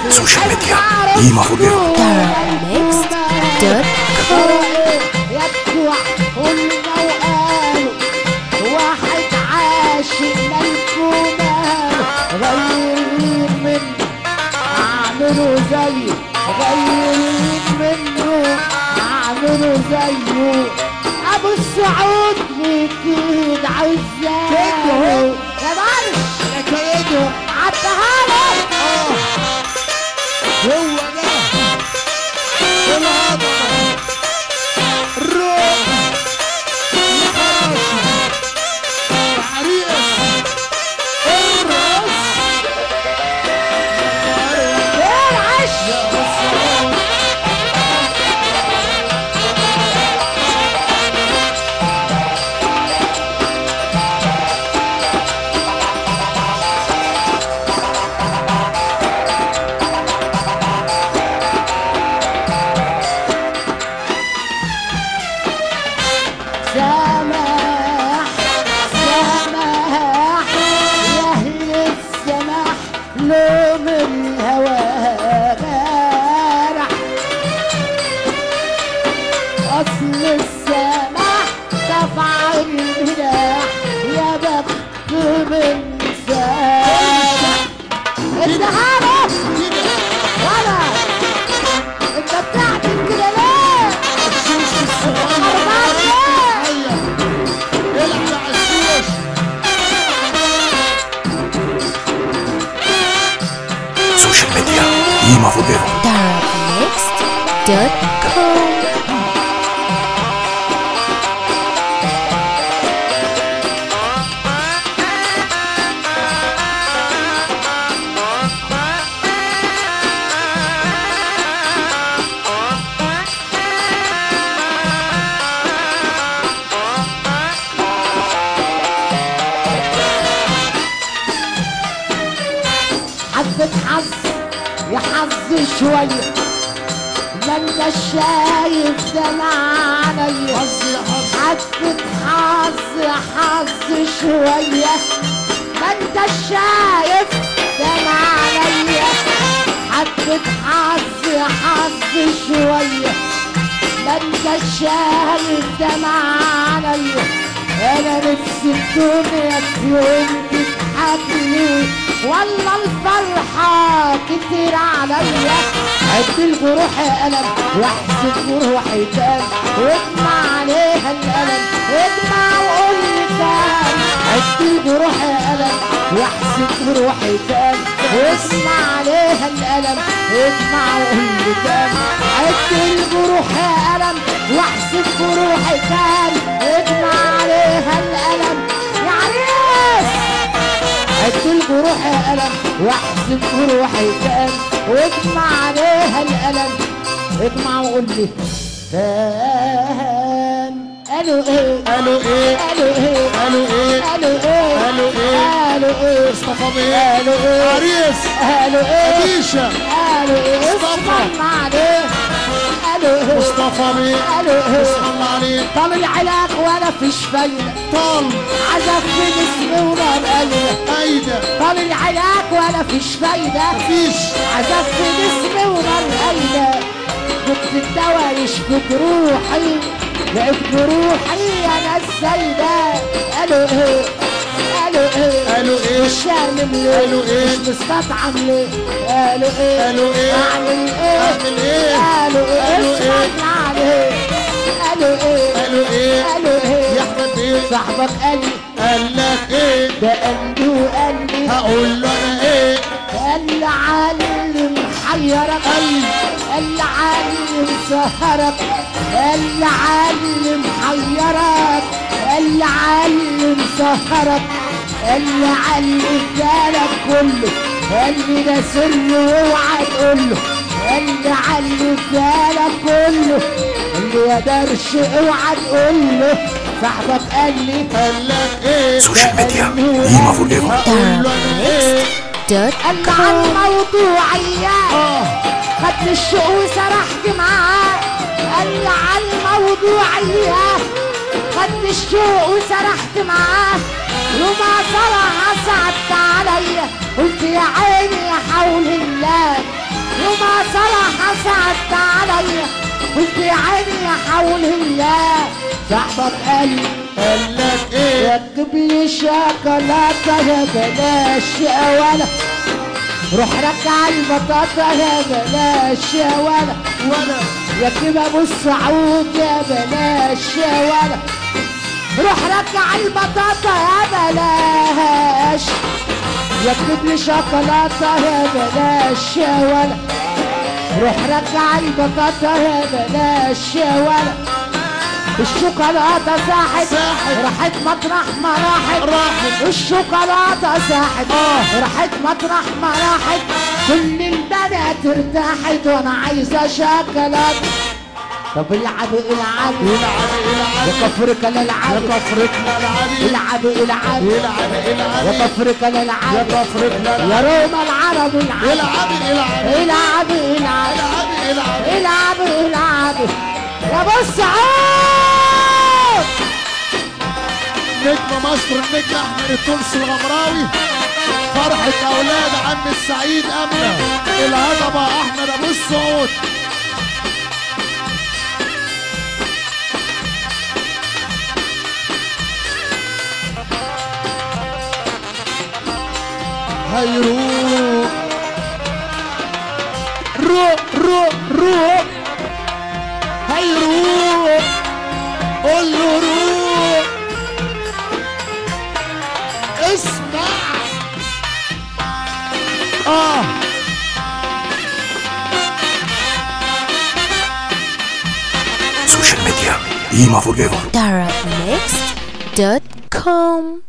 سوشيال ميديا ديما فوقيهم يا بتوع قلنا وقالوا واحد عاشق ملكونا غيرين منه اعملوا زيه غيرين منه اعملوا زيه ابو السعود اكيد عزاه يا معلش يا كيده عدها له هو ده العظمة الروح الفراشة العريس الرأس فين عش سماح سماح يا اهل السماح لوم الهوى جارح اصل السماح تفعل الملاح يا بخت من سامح الذهاب ولا انت بتعمل كده ليه؟ الشوش الصغير حرمات ليه؟ هيا العب على الشوش سوشيال ميديا ديما فوقيهم Darkmixed.com حبة حظ يا حظ شوية ما انت شايف ده عليا حظ يا حظ حبة حظ يا حظ شوية ما انت شايف ده عليا حبة حظ يا حظ شوية ما انت شايف ده عليا انا نفسي الدنيا في يوم تضحك لي والله الفرحة كتير عليا عد الجروح قلم واحسب جروح تاني واجمع عليها القلم اجمع وقول لي كام عد الجروح قلم واحسب جروح تاني واجمع عليها القلم اجمع وقول لي كام عد الجروح قلم واحسب جروح تاني اجمع عليها القلم يا عريس عد الجروح قلم واحسب جروحي كام واجمع عليها القلم اجمع وقول لي كام قالوا ايه قالوا ايه قالوا ايه قالوا ايه قالوا ايه قالوا ايه قالوا ايه مصطفى بيه قالوا ايه عريس قالوا ايه أديشة قالوا ايه مصطفى. اسمع عليه قالوا ايه مصطفى بيه قالوا ايه اسم الله عليك طال العلاق وانا فيش فايده طال عزف في جسمي ونار قايله ايده طال العلاق وانا فيش فايده مفيش عزف في جسمي ونار قايله جبت الدواء يشفي جروحي لقيت جروحي انا السيده قالوا ايه قالوا ايه قالوا ايه مش شامل ليه قالوا إيه؟ مش مستطعم ليه قالوا ايه قالوا إيه؟ اعمل ايه أعمل إيه؟ قالوا ايه قالوا إيه؟ اسمعنا عليه قالوا ايه قالوا ايه قالوا ايه يا احمد بيه صاحبك قال لي قال لك ايه ده قلبي وقال لي هقول له انا ايه قال لي علم حيرك قال لي قال لي علم سهرك قال لي علم حيرك قال لي علم سهرك قال لي علم بالك كله قال لي ده سر واوعى تقول له قال لي علم بالك كله قال لي يا درش اوعى تقول له صاحبك قال لي قال لك ايه سوشيال ميديا ديما فوقيهم هقول له انا ايه قال لي عن موضوعيات خدت الشوق وسرحت معاه قال لي عن موضوعيات خدت الشوق وسرحت معاه وما صرح صعبت عليا قلت يا عيني يا حول الله صعدت عليا قلت يا عيني يا حول الله صاحبك قال لي قال لك ايه ركب لي شوكولاتة يا بلاش يا ولا روح رجع البطاطا يا بلاش يا ولا ولا يا كده ابو السعود يا بلاش يا ولا روح رجع البطاطا يا بلاش يكتب لي شوكولاتة يا بلاش يا ولا روح رجع البطاطا يا بلاش يا ولا الشوكولاتة ساحت ساحت. راحت مطرح ما راحت راحت. الشوكولاتة ساحت آه. راحت مطرح ما راحت كل البنات ارتاحت وانا عايزة شوكولاتة طب العب العب يلعب يلعب وكفرك يا الالعاب كفرتنا العبي العب العب يلعب يلعب وكفرك يا الالعاب كفرتنا يا العبي روما العرب العب يلعب يلعب العب العب يلعب يلعب العب العب يا ابو السعود نجم مصر النجم احمد التونسي الغمراوي فرحة اولاد عم السعيد امنة الهضبة احمد ابو السعود هيروح روح روح روح هيروح قول له روح اسمع اه سوشيال ميديا إيما فور ايفر Darabmixed.com